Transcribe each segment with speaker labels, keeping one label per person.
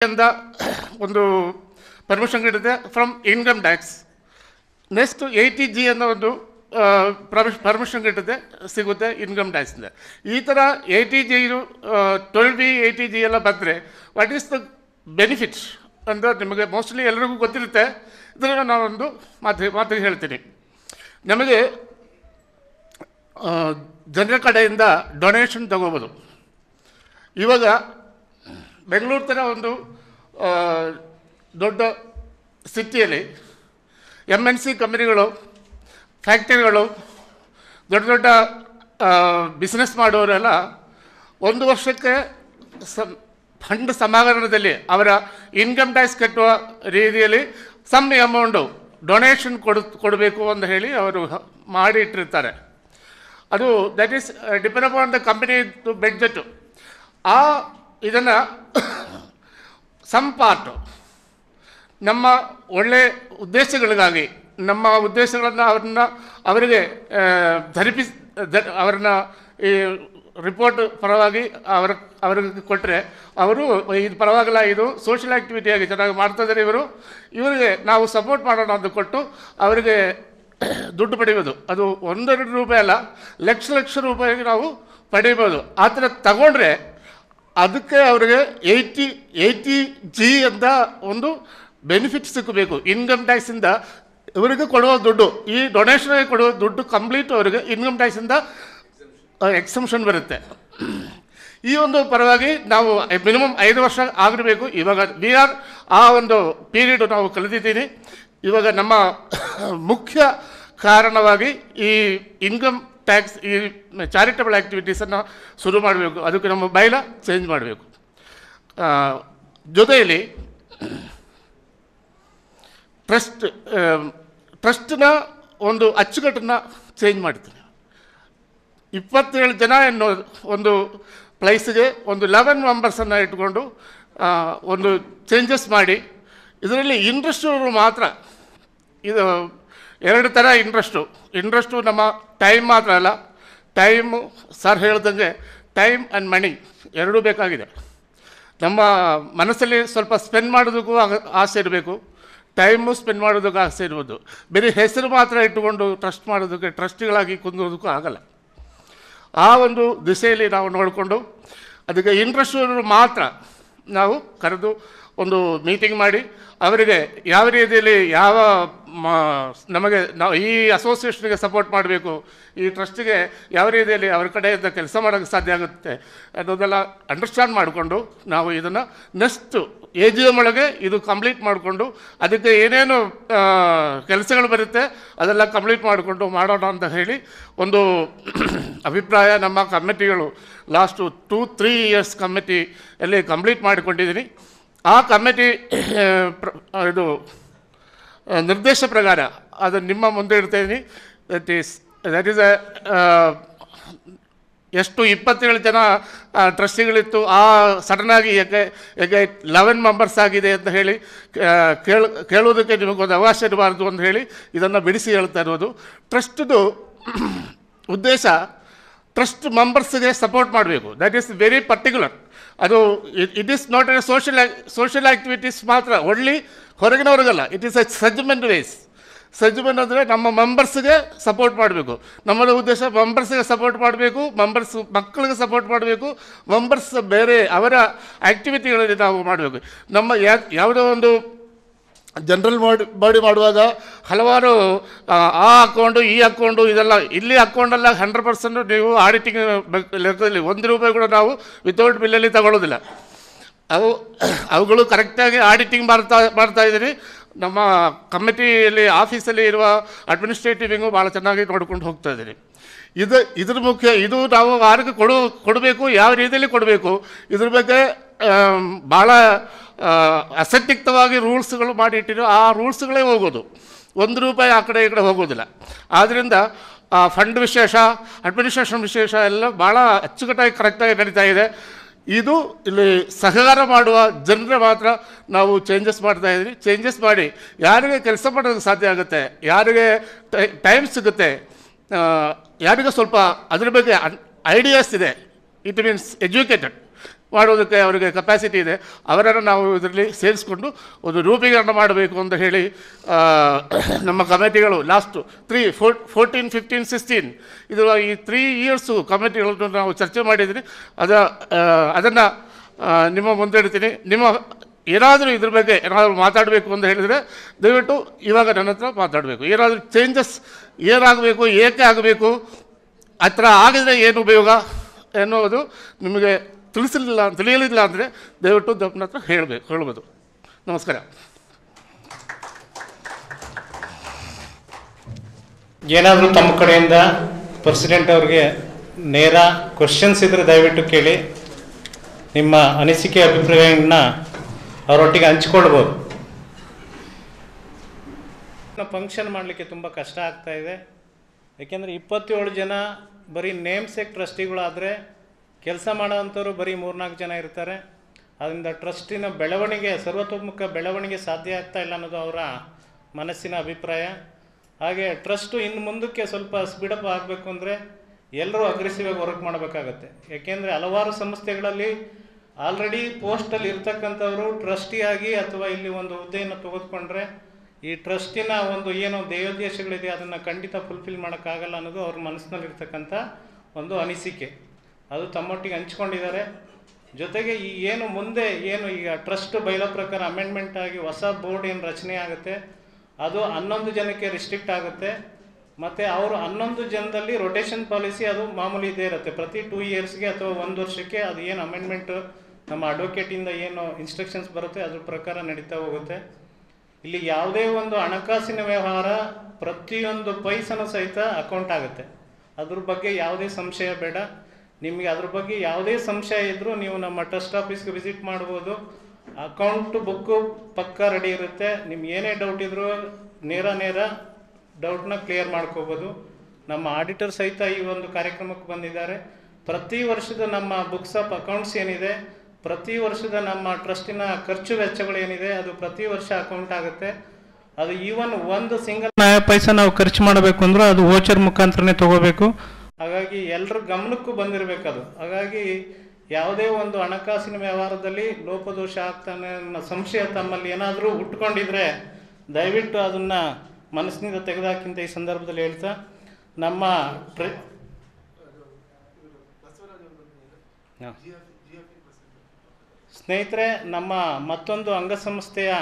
Speaker 1: ಇಂದ ಒಂದು ಪರ್ಮಿಷನ್ ಇರುತ್ತೆ from income tax next eighty G ಅನ್ನೋ ಒಂದು ಪರ್ಮಿಷನ್ ಇರುತ್ತೆ ಸಿಗುತ್ತೆ ಇನ್ಕಮ್ ಟ್ಯಾಕ್ಸಿಂದ ಈ ಥರ eighty G twelve B eighty G ಎಲ್ಲ ಬಂದರೆ ವಾಟ್ ಈಸ್ ದ ಬೆನಿಫಿಟ್ಸ್ ಅಂತ ನಿಮಗೆ ಮೋಸ್ಟ್ಲಿ ಎಲ್ರಿಗೂ ಗೊತ್ತಿರುತ್ತೆ ಇದನ್ನು ನಾನೊಂದು ಮಾತು ಮಾತಿಗೆ ಹೇಳ್ತೀನಿ ನಮಗೆ ಆ, ಜನರ ಕಡೆಯಿಂದ ಡೊನೇಷನ್ ತಗೋಬೋದು ಇವಾಗ ಬೆಂಗಳೂರು ಥರ ಒಂದು ಆ, ದೊಡ್ಡ ಸಿಟಿಯಲ್ಲಿ ಎಮ್ ಎನ್ ಸಿ ಕಂಪನಿಗಳು ಫ್ಯಾಕ್ಟರಿಗಳು ದೊಡ್ಡ ದೊಡ್ಡ ಬಿಸ್ನೆಸ್ ಮಾಡೋರೆಲ್ಲ ಒಂದು ವರ್ಷಕ್ಕೆ ಸ ಫಂಡ್ ಸಮಾಗರಣದಲ್ಲಿ ಅವರ ಇನ್ಕಮ್ ಟ್ಯಾಕ್ಸ್ ಕಟ್ಟುವ ರೀತಿಯಲ್ಲಿ ಸಮ್ ಅಮೌಂಟು ಡೊನೇಷನ್ ಕೊಡು ಕೊಡಬೇಕು ಅಂತ ಹೇಳಿ ಅವರು ಹ- ಮಾಡಿ ಇಟ್ಟಿರ್ತಾರೆ ಅದು that is depend upon the company budget ಆ ಇದನ್ನು ಸಮ್ ಪಾರ್ಟು ನಮ್ಮ ಒಳ್ಳೆ ಉದ್ದೇಶಗಳಿಗಾಗಿ ನಮ್ಮ ಉದ್ದೇಶಗಳನ್ನು ಅವ್ರನ್ನ ಅವರಿಗೆ ಆ, ಧರಿಪಿ ಧ ಅವರನ್ನ ಈ ರಿಪೋರ್ಟ್ ಪರವಾಗಿ ಅವರ ಅವರಿಗೆ ಕೊಟ್ಟರೆ ಅವರು ಇದು ಪರವಾಗಿಲ್ಲ ಇದು ಸೋಷಿಯಲ್ ಆ್ಯಕ್ಟಿವಿಟಿಯಾಗಿ ಚೆನ್ನಾಗಿ ಮಾಡ್ತಾ ಇದ್ದಾರೆ ಇವರು ಇವರಿಗೆ ನಾವು ಸಪೋರ್ಟ್ ಮಾಡೋಣ ಅಂತ ಕೊಟ್ಟು ಅವರಿಗೆ ದುಡ್ಡು ಪಡೆಯೋದು ಅದು ಒಂದೆರಡು ರೂಪಾಯಿ ಅಲ್ಲ ಲಕ್ಷ ಲಕ್ಷ ರೂಪಾಯಿಗೆ ನಾವು ಪಡೆಯಬೋದು ಆ ಥರ ತಗೊಂಡ್ರೆ ಅದಕ್ಕೆ ಅವರಿಗೆ ಏಯ್ಟಿ ಏಯ್ಟಿ ಜಿ ಅಂತ ಒಂದು ಬೆನಿಫಿಟ್ ಸಿಕ್ಕಬೇಕು ಇನ್ಕಮ್ ಟ್ಯಾಕ್ಸಿಂದ ಇವರಿಗೆ ಕೊಡುವ ದುಡ್ಡು ಈ ಡೊನೇಷನ್ಗೆ ಕೊಡುವ ದುಡ್ಡು ಕಂಪ್ಲೀಟ್ ಅವರಿಗೆ ಇನ್ಕಮ್ ಟ್ಯಾಕ್ಸಿಂದ ಎಕ್ಸಮ್ಷನ್ ಬರುತ್ತೆ ಈ ಒಂದು ಪರವಾಗಿ ನಾವು ಮಿನಿಮಮ್ ಐದು ವರ್ಷ ಆಗಿರಬೇಕು ಇವಾಗ ವಿ ಆರ್ ಆ ಒಂದು ಪೀರಿಯಡ್ ನಾವು ಕಲಿತಿದ್ದೀನಿ ಇವಾಗ ನಮ್ಮ ಮುಖ್ಯ ಕಾರಣವಾಗಿ ಈ ಇನ್ಕಮ್ ಟ್ಯಾಕ್ಸ್ ಈ ಚಾರಿಟಬಲ್ ಆ್ಯಕ್ಟಿವಿಟೀಸನ್ನು ಶುರು ಮಾಡಬೇಕು ಅದಕ್ಕೆ ನಮ್ಮ ಬೈಲ ಚೇಂಜ್ ಮಾಡಬೇಕು ಜೊತೆಯಲ್ಲಿ ಟ್ರಸ್ಟ್ ಟ್ರಸ್ಟ್ನ ಒಂದು ಅಚ್ಚುಕಟ್ಟನ್ನು ಚೇಂಜ್ ಮಾಡ್ತೀನಿ ಇಪ್ಪತ್ತೇಳು ಜನ ಎನ್ನೋ ಒಂದು ಪ್ಲೇಸಿಗೆ ಒಂದು ಲೆವೆನ್ ಮೆಂಬರ್ಸನ್ನು ಇಟ್ಕೊಂಡು ಆ, ಒಂದು ಚೇಂಜಸ್ ಮಾಡಿ ಇದರಲ್ಲಿ ಇಂಟ್ರೆಸ್ಟು ಮಾತ್ರ ಇದು ಎರಡು ಥರ ಇಂಟ್ರೆಸ್ಟು ಇಂಟ್ರೆಸ್ಟು ನಮ್ಮ ಟೈಮ್ ಮಾತ್ರ ಅಲ್ಲ ಟೈಮು ಸರ್ ಹೇಳ್ದಂಗೆ ಟೈಮ್ ಆ್ಯಂಡ್ ಮನಿ ಎರಡೂ ಬೇಕಾಗಿದೆ ನಮ್ಮ ಮನಸ್ಸಲ್ಲಿ ಸ್ವಲ್ಪ ಸ್ಪೆಂಡ್ ಮಾಡೋದಕ್ಕೂ ಆಗ- ಆಸೆ ಇರಬೇಕು ಟೈಮು ಸ್ಪೆಂಡ್ ಮಾಡೋದಕ್ಕೂ ಆಸೆ ಇರ್ಬೋದು ಬರೀ ಹೆಸರು ಮಾತ್ರ ಇಟ್ಟುಕೊಂಡು ಟ್ರಸ್ಟ್ ಮಾಡೋದಕ್ಕೆ ಟ್ರಸ್ಟಿಗಳಾಗಿ ಕುಂದೋದಕ್ಕೂ ಆಗಲ್ಲ ಆ ಒಂದು ದಿಸೆಯಲ್ಲಿ ನಾವು ನೋಡಿಕೊಂಡು ಅದಕ್ಕೆ ಇಂಟ್ರೆಸ್ಟ್ ಮಾತ್ರ ನಾವು ಕರೆದು ಒಂದು ಮೀಟಿಂಗ್ ಮಾಡಿ ಅವರಿಗೆ ಯಾವ ರೀತಿಯಲ್ಲಿ ಯಾವ ಮ- ನಮಗೆ ನಾವು ಈ ಅಸೋಸಿಯೇಷನ್ಗೆ ಸಪೋರ್ಟ್ ಮಾಡಬೇಕು ಈ ಟ್ರಸ್ಟಿಗೆ ಯಾವ ರೀತಿಯಲ್ಲಿ ಅವ್ರ ಕಡೆಯಿಂದ ಕೆಲಸ ಮಾಡೋಕ್ಕೆ ಸಾಧ್ಯ ಆಗುತ್ತೆ ಅನ್ನೋದೆಲ್ಲ ಅಂಡರ್ಸ್ಟ್ಯಾಂಡ್ ಮಾಡಿಕೊಂಡು ನಾವು ಇದನ್ನು ನೆಕ್ಸ್ಟ್ ಎ ಜಿ ಎಮ್ ಒಳಗೆ ಇದು ಕಂಪ್ಲೀಟ್ ಮಾಡಿಕೊಂಡು ಅದಕ್ಕೆ ಏನೇನು ಕೆಲಸಗಳು ಬರುತ್ತೆ ಅದೆಲ್ಲ ಕಂಪ್ಲೀಟ್ ಮಾಡಿಕೊಂಡು ಮಾಡೋಣ ಅಂತ ಹೇಳಿ ಒಂದು ಅಭಿಪ್ರಾಯ ನಮ್ಮ ಕಮಿಟಿಗಳು last two three years committee ಅಲ್ಲಿ ಕಂಪ್ಲೀಟ್ ಮಾಡಿಕೊಂಡಿದ್ದೀನಿ ಆ ಕಮಿಟಿ ಪ್ರ- ಇದು ಆ, ನಿರ್ದೇಶ ಪ್ರಕಾರ ಅದು ನಿಮ್ಮ ಮುಂದೆ ಇಡ್ತಾಯಿದ್ದೀನಿ ದಟ್ ಈಸ್ ದಟ್ ಈಸ್ ಅ ಎಷ್ಟು ಇಪ್ಪತ್ತೇಳು ಜನ ಆ, ಟ್ರಸ್ಟಿಗಳಿತ್ತು ಆ ಸಡನ್ನಾಗಿ ಯಾಕೆ ಯಾಕೆ ಲೆವೆನ್ ಮೆಂಬರ್ಸ್ ಆಗಿದೆ ಅಂತ ಹೇಳಿ ಆ, ಕೇಳ ಕೇಳೋದಕ್ಕೆ ನಿಮಗೊಂದು ಅವಕಾಶ ಇರಬಾರ್ದು ಅಂತ ಹೇಳಿ ಇದನ್ನು ಬಿಡಿಸಿ ಹೇಳ್ತಾ ಇರೋದು ಟ್ರಸ್ಟ್ದು ಉದ್ದೇಶ ಟ್ರಸ್ಟ್ ಮೆಂಬರ್ಸ್ಗೆ ಸಪೋರ್ಟ್ ಮಾಡಬೇಕು ದಟ್ ಈಸ್ ವೆರಿ ಪರ್ಟಿಕ್ಯುಲರ್ ಅದು it is not a social social activities ಮಾತ್ರ ಒಳ್ಳಿ ಹೊರಗಿನವ್ರಿಗಲ್ಲ it is a segment ways segment ಅಂದರೆ ನಮ್ಮ ಮೆಂಬರ್ಸ್ಗೆ ಸಪೋರ್ಟ್ ಮಾಡಬೇಕು ನಮ್ಮದು ಉದ್ದೇಶ ಮೆಂಬರ್ಸ್ಗೆ ಸಪೋರ್ಟ್ ಮಾಡಬೇಕು ಮೆಂಬರ್ಸ್ ಮಕ್ಕಳಿಗೆ ಸಪೋರ್ಟ್ ಮಾಡಬೇಕು ಮೆಂಬರ್ಸ್ ಬೇರೆ ಅವರ ಆ್ಯಕ್ಟಿವಿಟಿಗಳಲ್ಲಿ ನಾವು ಮಾಡಬೇಕು ನಮ್ಮ ಯಾ ಯಾವುದೋ ಒಂದು ಜನರಲ್ ಬಾಡಿ ಬಾಡಿ ಮಾಡುವಾಗ ಹಲವಾರು ಆ, ಆ ಅಕೌಂಟು ಈ ಅಕೌಂಟು ಇದೆಲ್ಲ ಇಲ್ಲಿ ಅಕೌಂಟೆಲ್ಲ ಹಂಡ್ರೆಡ್ ಪರ್ಸೆಂಟ್ ನೀವು ಆಡಿಟಿಂಗ್ ಲೆಕ್ಕದಲ್ಲಿ ಒಂದು ರೂಪಾಯಿ ಕೂಡ ನಾವು ವಿತೌಟ್ ಬಿಲ್ಲಲ್ಲಿ ತಗೊಳ್ಳೋದಿಲ್ಲ ಅವು ಅವುಗಳು ಕರೆಕ್ಟಾಗಿ ಆಡಿಟಿಂಗ್ ಮಾಡ್ತಾ ಮಾಡ್ತಾ ಇದ್ದೀನಿ ನಮ್ಮ ಕಮಿಟಿಯಲ್ಲಿ ಆಫೀಸಲ್ಲಿ ಇರುವ ಅಡ್ಮಿನಿಸ್ಟ್ರೇಟಿವಿಂಗು ಭಾಳ ಚೆನ್ನಾಗಿ ನೋಡ್ಕೊಂಡು ಹೋಗ್ತಾ ಇದ್ದೀನಿ ಇದು ಇದ್ರ ಮುಖ್ಯ ಇದು ನಾವು ಯಾರಿಗೆ ಕೊಡು ಕೊಡಬೇಕು ಯಾವ ರೀತಿಯಲ್ಲಿ ಕೊಡಬೇಕು ಇದ್ರ ಬಗ್ಗೆ ಆಮ್, ಭಾಳ ಅಸತ್ಯುಕ್ತವಾಗಿ ರೂಲ್ಸ್ಗಳು ಮಾಡಿ ಇಟ್ಟಿರೋ ಆ ರೂಲ್ಸ್ಗಳೇ ಹೋಗೋದು ಒಂದು ರೂಪಾಯಿ ಆ ಕಡೆ ಈ ಕಡೆ ಹೋಗೋದಿಲ್ಲ ಆದ್ದರಿಂದ ಆ ಫಂಡ್ ವಿಶೇಷ ಅಡ್ಮಿನಿಸ್ಟ್ರೇಷನ್ ವಿಶೇಷ ಎಲ್ಲ ಭಾಳ ಅಚ್ಚುಕಟ್ಟಾಗಿ ಕರೆಕ್ಟಾಗಿ ನಡೀತಾ ಇದೆ ಇದು ಇಲ್ಲಿ ಸಹಕಾರ ಮಾಡುವ ಜನರ ಮಾತ್ರ ನಾವು ಚೇಂಜಸ್ ಮಾಡ್ತಾ ಇದ್ದೀವಿ ಚೇಂಜಸ್ ಮಾಡಿ ಯಾರಿಗೆ ಕೆಲಸ ಮಾಡೋದಕ್ಕೆ ಸಾಧ್ಯ ಆಗುತ್ತೆ ಯಾರಿಗೆ ಟೈಮ್ ಸಿಗುತ್ತೆ ಆ, ಯಾರಿಗೆ ಸ್ವಲ್ಪ ಅದ್ರ ಬಗ್ಗೆ ಐಡಿಯಾಸ್ ಇದೆ ಇಟ್ ಮೀನ್ಸ್ ಎಜುಕೇಟೆಡ್ ಮಾಡೋದಕ್ಕೆ ಅವರಿಗೆ ಕೆಪಾಸಿಟಿ ಇದೆ ಅವರನ್ನು ನಾವು ಇದರಲ್ಲಿ ಸೇರಿಸ್ಕೊಂಡು ಒಂದು ರೂಪೀಕರಣ ಮಾಡಬೇಕು ಅಂತ ಹೇಳಿ ಆ, ನಮ್ಮ ಕಮಿಟಿಗಳು last three four fourteen fifteen sixteen ಇದು ಈ ತ್ರೀ ಇಯರ್ಸು ಕಮಿಟಿಗಳನ್ನು ನಾವು ಚರ್ಚೆ ಮಾಡಿದ್ದೀನಿ ಅದ ಅದನ್ನು ನಿಮ್ಮ ಮುಂದೆ ಇಡ್ತೀನಿ ನಿಮ್ಮ ಏನಾದರೂ ಇದ್ರ ಬಗ್ಗೆ ಏನಾದರೂ ಮಾತಾಡಬೇಕು ಅಂತ ಹೇಳಿದರೆ ದಯವಿಟ್ಟು ಇವಾಗ ನನ್ನ ಹತ್ರ ಮಾತಾಡಬೇಕು ಏನಾದರೂ ಚೇಂಜಸ್ ಏನಾಗಬೇಕು ಏಕೆ ಆಗಬೇಕು ಆ ಥರ ಆಗಿದ್ರೆ ಏನು ಉಪಯೋಗ ಎನ್ನುವುದು ನಿಮಗೆ ತಿಳಿಸಲಿಲ್ಲ ತಿಳಿಯಲಿಲ್ಲ ಅಂದರೆ ದಯವಿಟ್ಟು ನನ್ನ ಹತ್ರ ಹೇಳಬೇಕು ಹೇಳ್ಬೋದು ನಮಸ್ಕಾರ
Speaker 2: ಏನಾದರೂ ತಮ್ಮ ಕಡೆಯಿಂದ ಪ್ರೆಸಿಡೆಂಟ್ ಅವ್ರಿಗೆ ನೇರ ಕ್ವಶನ್ಸ್ ಇದ್ರೆ ದಯವಿಟ್ಟು ಕೇಳಿ ನಿಮ್ಮ ಅನಿಸಿಕೆ ಅಭಿಪ್ರಾಯಗಳನ್ನ ಅವರೊಟ್ಟಿಗೆ ಹಂಚ್ಕೊಳ್ಬೋದು ಫಂಕ್ಷನ್ ಮಾಡಲಿಕ್ಕೆ ತುಂಬ ಕಷ್ಟ ಆಗ್ತಾ ಇದೆ ಯಾಕೆಂದರೆ ಇಪ್ಪತ್ತೇಳು ಜನ ಬರೀ ನೇಮ್ ಸೆಕ್ ಟ್ರಸ್ಟಿಗಳಾದರೆ ಕೆಲಸ ಮಾಡೋವಂಥವ್ರು ಬರೀ ಮೂರ್ನಾಲ್ಕು ಜನ ಇರ್ತಾರೆ ಅದರಿಂದ ಟ್ರಸ್ಟಿನ ಬೆಳವಣಿಗೆ ಸರ್ವತೋಮುಖ ಬೆಳವಣಿಗೆ ಸಾಧ್ಯ ಆಗ್ತಾ ಇಲ್ಲ ಅನ್ನೋದು ಅವರ ಮನಸ್ಸಿನ ಅಭಿಪ್ರಾಯ ಹಾಗೆ ಟ್ರಸ್ಟು ಇನ್ನು ಮುಂದಕ್ಕೆ ಸ್ವಲ್ಪ ಸ್ಪೀಡಪ್ ಆಗಬೇಕು ಅಂದರೆ ಎಲ್ಲರೂ ಅಗ್ರೆಸಿವ್ ಆಗಿ ವರ್ಕ್ ಮಾಡಬೇಕಾಗತ್ತೆ ಯಾಕೆಂದರೆ ಹಲವಾರು ಸಂಸ್ಥೆಗಳಲ್ಲಿ ಆಲ್ರೆಡಿ ಪೋಸ್ಟಲ್ಲಿ ಇರ್ತಕ್ಕಂಥವ್ರು ಟ್ರಸ್ಟಿಯಾಗಿ ಅಥವಾ ಇಲ್ಲಿ ಒಂದು ಹುದ್ದೆಯನ್ನು ತೆಗೆದುಕೊಂಡ್ರೆ ಈ ಟ್ರಸ್ಟಿನ ಒಂದು ಏನು ಧ್ಯೇಯೋದ್ದೇಶಗಳಿದೆ ಅದನ್ನು ಖಂಡಿತ ಫುಲ್ಫಿಲ್ ಮಾಡೋಕ್ಕಾಗಲ್ಲ ಅನ್ನೋದು ಅವ್ರ ಮನಸ್ಸಿನಲ್ಲಿರ್ತಕ್ಕಂಥ ಒಂದು ಅನಿಸಿಕೆ ಅದು ತಮ್ಮೊಟ್ಟಿಗೆ ಹಂಚ್ಕೊಂಡಿದ್ದಾರೆ ಜೊತೆಗೆ ಈ ಏನು ಮುಂದೆ ಏನು ಈಗ ಟ್ರಸ್ಟ್ ಬೈಲ ಪ್ರಕಾರ ಅಮೆಂಡ್ಮೆಂಟ್ ಆಗಿ ಹೊಸ ಬೋರ್ಡ್ ಏನು ರಚನೆ ಆಗುತ್ತೆ ಅದು ಹನ್ನೊಂದು ಜನಕ್ಕೆ ರಿಸ್ಟ್ರಿಕ್ಟ್ ಆಗುತ್ತೆ ಮತ್ತು ಅವರು ಹನ್ನೊಂದು ಜನದಲ್ಲಿ ರೊಟೇಷನ್ ಪಾಲಿಸಿ ಅದು ಮಾಮೂಲಿ ಇದ್ದೇ ಇರುತ್ತೆ ಪ್ರತಿ ಟೂ ಇಯರ್ಸ್ಗೆ ಅಥವಾ ಒಂದು ವರ್ಷಕ್ಕೆ ಅದು ಏನು ಅಮೆಂಡ್ಮೆಂಟ್ ನಮ್ಮ ಅಡ್ವೊಕೇಟಿಂದ ಏನು ಇನ್ಸ್ಟ್ರಕ್ಷನ್ಸ್ ಬರುತ್ತೆ ಅದ್ರ ಪ್ರಕಾರ ನಡೀತಾ ಹೋಗುತ್ತೆ ಇಲ್ಲಿ ಯಾವುದೇ ಒಂದು ಹಣಕಾಸಿನ ವ್ಯವಹಾರ ಪ್ರತಿಯೊಂದು ಪೈಸನು ಸಹಿತ ಅಕೌಂಟ್ ಆಗುತ್ತೆ ಅದ್ರ ಬಗ್ಗೆ ಯಾವುದೇ ಸಂಶಯ ಬೇಡ ನಿಮಗೆ ಅದ್ರ ಬಗ್ಗೆ ಯಾವುದೇ ಸಂಶಯ ಇದ್ದರೂ ನೀವು ನಮ್ಮ ಟ್ರಸ್ಟ್ ಆಫೀಸ್ಗೆ ವಿಸಿಟ್ ಮಾಡ್ಬೋದು ಅಕೌಂಟ್ ಬುಕ್ಕು ಪಕ್ಕ ರೆಡಿ ಇರುತ್ತೆ ನಿಮ್ಗೆ ಏನೇ ಡೌಟ್ ಇದ್ರೂ ನೇರ ನೇರ ಡೌಟ್ನ ಕ್ಲಿಯರ್ ಮಾಡ್ಕೋಬೋದು ನಮ್ಮ ಆಡಿಟರ್ ಸಹಿತ ಈ ಒಂದು ಕಾರ್ಯಕ್ರಮಕ್ಕೆ ಬಂದಿದ್ದಾರೆ ಪ್ರತಿ ವರ್ಷದ ನಮ್ಮ ಬುಕ್ಸ್ ಆಫ್ ಅಕೌಂಟ್ಸ್ ಏನಿದೆ ಪ್ರತಿ ವರ್ಷದ ನಮ್ಮ ಟ್ರಸ್ಟಿನ ಖರ್ಚು ವೆಚ್ಚಗಳೇನಿದೆ ಅದು ಪ್ರತಿ ವರ್ಷ ಅಕೌಂಟ್ ಆಗುತ್ತೆ ಅದು ಈವನ್ ಒಂದು ಸಿಂಗಲ್ ಪೈಸಾ ನಾವು ಖರ್ಚು ಮಾಡಬೇಕು ಅಂದ್ರೆ ಅದು ವೋಚರ್ ಮುಖಾಂತರನೇ ತಗೋಬೇಕು ಹಾಗಾಗಿ ಎಲ್ಲರ ಗಮನಕ್ಕೂ ಬಂದಿರಬೇಕು ಅದು ಹಾಗಾಗಿ ಯಾವುದೇ ಒಂದು ಹಣಕಾಸಿನ ವ್ಯವಹಾರದಲ್ಲಿ ಲೋಪದೋಷ ಆಗ್ತಾನೆ ಅನ್ನೋ ಸಂಶಯ ತಮ್ಮಲ್ಲಿ ಏನಾದರೂ ಹುಟ್ಕೊಂಡಿದ್ರೆ ದಯವಿಟ್ಟು ಅದನ್ನು ಮನಸ್ಸಿನಿಂದ ತೆಗೆದಾಕಿಂತ ಈ ಸಂದರ್ಭದಲ್ಲಿ ಹೇಳ್ತಾ ನಮ್ಮ ಟ್ರೆ ಹಾಂ. ಸ್ನೇಹಿತರೆ ನಮ್ಮ ಮತ್ತೊಂದು ಅಂಗಸಂಸ್ಥೆಯ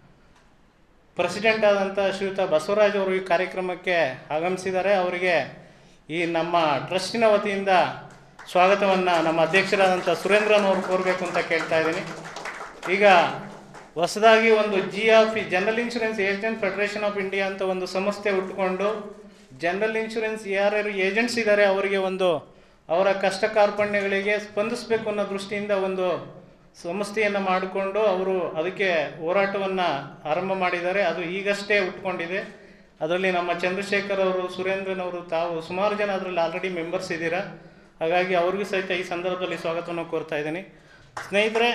Speaker 2: ಪ್ರೆಸಿಡೆಂಟ್ ಆದಂಥ ಶ್ರೀಯುತ ಬಸವರಾಜ್ ಅವರು ಈ ಕಾರ್ಯಕ್ರಮಕ್ಕೆ ಆಗಮಿಸಿದ್ದಾರೆ ಅವರಿಗೆ ಈ ನಮ್ಮ ಟ್ರಸ್ಟಿನ ವತಿಯಿಂದ ಸ್ವಾಗತವನ್ನು ನಮ್ಮ ಅಧ್ಯಕ್ಷರಾದಂಥ ಸುರೇಂದ್ರನ್ ಅವರು ಕೋರಬೇಕು ಅಂತ ಕೇಳ್ತಾ ಇದ್ದೀನಿ ಈಗ ಹೊಸದಾಗಿ ಒಂದು G of general insurance agent federation of India ಅಂತ ಒಂದು ಸಂಸ್ಥೆ ಹುಟ್ಟುಕೊಂಡು ಜನರಲ್ ಇನ್ಶೂರೆನ್ಸ್ ಯಾರ್ಯಾರು ಏಜೆಂಟ್ಸ್ ಇದ್ದಾರೆ ಅವರಿಗೆ ಒಂದು ಅವರ ಕಷ್ಟ ಕಾರ್ಪಣ್ಯಗಳಿಗೆ ಸ್ಪಂದಿಸಬೇಕು ಅನ್ನೋ ದೃಷ್ಟಿಯಿಂದ ಒಂದು ಸಂಸ್ಥೆಯನ್ನು ಮಾಡಿಕೊಂಡು ಅವರು ಅದಕ್ಕೆ ಹೋರಾಟವನ್ನು ಆರಂಭ ಮಾಡಿದ್ದಾರೆ ಅದು ಈಗಷ್ಟೇ ಹುಟ್ಕೊಂಡಿದೆ ಅದರಲ್ಲಿ ನಮ್ಮ ಚಂದ್ರಶೇಖರ್ ಅವರು ಸುರೇಂದ್ರನ್ ಅವರು ತಾವು ಸುಮಾರು ಜನ ಅದರಲ್ಲಿ ಆಲ್ರೆಡಿ ಮೆಂಬರ್ಸ್ ಇದ್ದೀರಾ ಹಾಗಾಗಿ ಅವ್ರಿಗೂ ಸಹಿತ ಈ ಸಂದರ್ಭದಲ್ಲಿ ಸ್ವಾಗತವನ್ನು ಕೋರ್ತಾ ಇದ್ದೀನಿ ಸ್ನೇಹಿತರೆ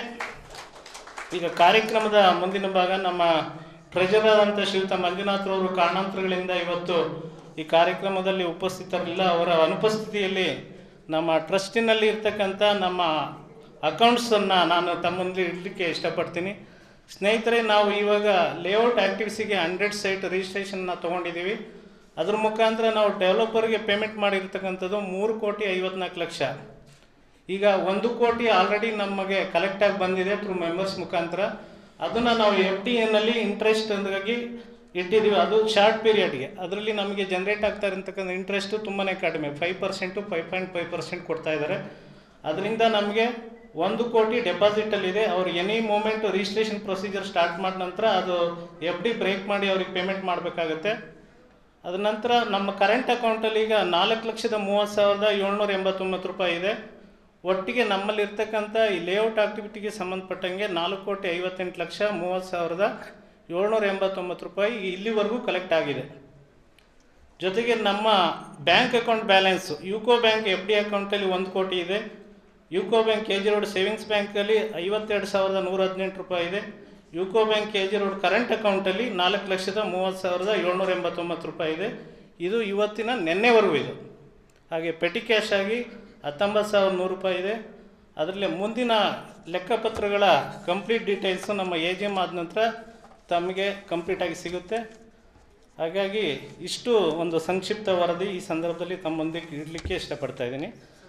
Speaker 2: ಈಗ ಕಾರ್ಯಕ್ರಮದ ಮುಂದಿನ ಭಾಗ ನಮ್ಮ ಟ್ರೆಜರರ್ ಆದಂಥ ಶ್ರೀಯುತ ಮಂಜುನಾಥ್ರವರು ಕಾರಣಾಂತರಗಳಿಂದ ಇವತ್ತು ಈ ಕಾರ್ಯಕ್ರಮದಲ್ಲಿ ಉಪಸ್ಥಿತರಿಲ್ಲ ಅವರ ಅನುಪಸ್ಥಿತಿಯಲ್ಲಿ ನಮ್ಮ ಟ್ರಸ್ಟಿನಲ್ಲಿ ಇರ್ತಕ್ಕಂಥ ನಮ್ಮ ಅಕೌಂಟ್ಸನ್ನು ನಾನು ತಮ್ಮ ಮುಂದೆ ಇಡಲಿಕ್ಕೆ ಇಷ್ಟಪಡ್ತೀನಿ ಸ್ನೇಹಿತರೆ ನಾವು ಇವಾಗ ಲೇಔಟ್ ಆ್ಯಕ್ಟಿವಿಸಿಗೆ ಹಂಡ್ರೆಡ್ ಸೈಟ್ ರಿಜಿಸ್ಟ್ರೇಷನ್ನ ತೊಗೊಂಡಿದ್ದೀವಿ ಅದ್ರ ಮುಖಾಂತರ ನಾವು ಡೆವಲಪರ್ಗೆ ಪೇಮೆಂಟ್ ಮಾಡಿರ್ತಕ್ಕಂಥದ್ದು ಮೂರು ಕೋಟಿ ಐವತ್ನಾಲ್ಕು ಲಕ್ಷ ಈಗ ಒಂದು ಕೋಟಿ ಆಲ್ರೆಡಿ ನಮಗೆ ಕಲೆಕ್ಟ್ ಆಗಿ ಬಂದಿದೆ ಥ್ರೂ ಮೆಂಬರ್ಸ್ ಮುಖಾಂತರ ಅದನ್ನು ನಾವು ಎಫ್ ಡಿ ಎನ್ನಲ್ಲಿ ಇಂಟ್ರೆಸ್ಟ್ ಅಂದಾಗಿ ಇಟ್ಟಿದ್ದೀವಿ ಅದು ಶಾರ್ಟ್ ಪೀರಿಯಡ್ಗೆ ಅದರಲ್ಲಿ ನಮಗೆ ಜನ್ರೇಟ್ ಆಗ್ತಾ ಇರತಕ್ಕಂಥ ಇಂಟ್ರೆಸ್ಟು ತುಂಬಾ ಕಡಿಮೆ five percent five point five percent ಕೊಡ್ತಾ ಇದ್ದಾರೆ ಅದರಿಂದ ನಮಗೆ ಒಂದು ಕೋಟಿ ಡೆಪಾಸಿಟಲ್ಲಿದೆ ಅವ್ರು any moment registration procedure start ಮಾಡಿದ ನಂತರ ಅದು ಎಫ್ ಡಿ ಬ್ರೇಕ್ ಮಾಡಿ ಅವ್ರಿಗೆ ಪೇಮೆಂಟ್ ಮಾಡಬೇಕಾಗತ್ತೆ ಅದ ನಂತರ ನಮ್ಮ ಕರೆಂಟ್ ಅಕೌಂಟಲ್ಲಿ ಈಗ ನಾಲ್ಕು ಲಕ್ಷದ ಮೂವತ್ತು ಸಾವಿರದ ಏಳ್ನೂರ ಎಂಬತ್ತೊಂಬತ್ತು ರೂಪಾಯಿ ಇದೆ ಒಟ್ಟಿಗೆ ನಮ್ಮಲ್ಲಿ ಇರ್ತಕ್ಕಂಥ ಈ ಲೇಔಟ್ ಆಕ್ಟಿವಿಟಿಗೆ ಸಂಬಂಧಪಟ್ಟಂಗೆ ನಾಲ್ಕು ಕೋಟಿ ಐವತ್ತೆಂಟು ಲಕ್ಷ ಮೂವತ್ತು ಸಾವಿರದ ಏಳ್ನೂರ ಎಂಬತ್ತೊಂಬತ್ತು ರೂಪಾಯಿ ಇಲ್ಲಿವರೆಗೂ ಕಲೆಕ್ಟ್ ಆಗಿದೆ ಜೊತೆಗೆ ನಮ್ಮ bank account balance UCO bank F D ಅಕೌಂಟಲ್ಲಿ ಒಂದು ಕೋಟಿ ಇದೆ UCO bank K G road savings ಬ್ಯಾಂಕಲ್ಲಿ ಐವತ್ತೆರಡು ಸಾವಿರದ ನೂರ ಹದಿನೆಂಟು ರೂಪಾಯಿ ಇದೆ UCO bank K G road current ಅಕೌಂಟಲ್ಲಿ ನಾಲ್ಕು ಲಕ್ಷದ ಮೂವತ್ತು ಸಾವಿರದ ಏಳ್ನೂರ ಎಂಬತ್ತೊಂಬತ್ತು ರೂಪಾಯಿ ಇದೆ ಇದು ಇವತ್ತಿನ ನಿನ್ನೆವರೆಗೂ ಇದೆ ಹಾಗೆ ಪೆಟಿ ಕ್ಯಾಶ್ ಆಗಿ ಹತ್ತೊಂಬತ್ತು ಸಾವಿರದ ನೂರು ರೂಪಾಯಿ ಇದೆ ಅದರಲ್ಲಿ ಮುಂದಿನ ಲೆಕ್ಕಪತ್ರಗಳ ಕಂಪ್ಲೀಟ್ ಡೀಟೇಲ್ಸು ನಮ್ಮ ಎ ಜಿ ಎಮ್ ಆದ ನಂತರ ತಮಗೆ ಕಂಪ್ಲೀಟಾಗಿ ಸಿಗುತ್ತೆ ಹಾಗಾಗಿ ಇಷ್ಟು ಒಂದು ಸಂಕ್ಷಿಪ್ತ ವರದಿ ಈ ಸಂದರ್ಭದಲ್ಲಿ ತಮ್ಮ ಮುಂದೆ ಇಡಲಿಕ್ಕೆ ಇಷ್ಟಪಡ್ತಾ ಇದ್ದೀನಿ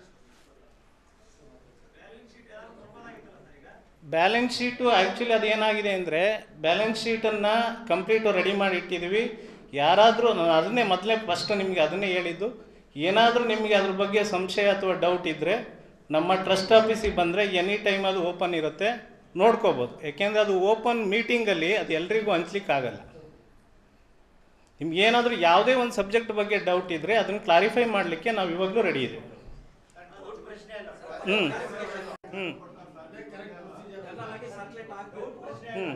Speaker 2: ಬ್ಯಾಲೆನ್ಸ್ ಶೀಟು ಆ್ಯಕ್ಚುಲಿ ಅದೇನಾಗಿದೆ ಅಂದರೆ ಬ್ಯಾಲೆನ್ಸ್ ಶೀಟನ್ನು ಕಂಪ್ಲೀಟು ರೆಡಿ ಮಾಡಿ ಇಟ್ಟಿದ್ದೀವಿ ಯಾರಾದರೂ ನಾನು ಅದನ್ನೇ ಮೊದಲೇ ಫಸ್ಟ್ ನಿಮಗೆ ಅದನ್ನೇ ಹೇಳಿದ್ದು ಏನಾದರೂ ನಿಮಗೆ ಅದ್ರ ಬಗ್ಗೆ ಸಂಶಯ ಅಥವಾ ಡೌಟ್ ಇದ್ದರೆ ನಮ್ಮ ಟ್ರಸ್ಟ್ ಆಫೀಸಿಗೆ ಬಂದರೆ ಎನಿ ಟೈಮ್ ಅದು ಓಪನ್ ಇರುತ್ತೆ ನೋಡ್ಕೋಬೋದು ಯಾಕೆಂದರೆ ಅದು ಓಪನ್ ಮೀಟಿಂಗಲ್ಲಿ ಅದು ಎಲ್ರಿಗೂ ಹಂಚ್ಲಿಕ್ಕೆ ಆಗಲ್ಲ ನಿಮ್ಗೆ ಏನಾದರೂ ಯಾವುದೇ ಒಂದು ಸಬ್ಜೆಕ್ಟ್ ಬಗ್ಗೆ ಡೌಟ್ ಇದ್ದರೆ ಅದನ್ನು ಕ್ಲಾರಿಫೈ ಮಾಡಲಿಕ್ಕೆ ನಾವು ಇವಾಗಲೂ ರೆಡಿ ಇದ್ದೀವಿ ಹ್ಞೂ ಹ್ಞೂ ಹ್ಞೂ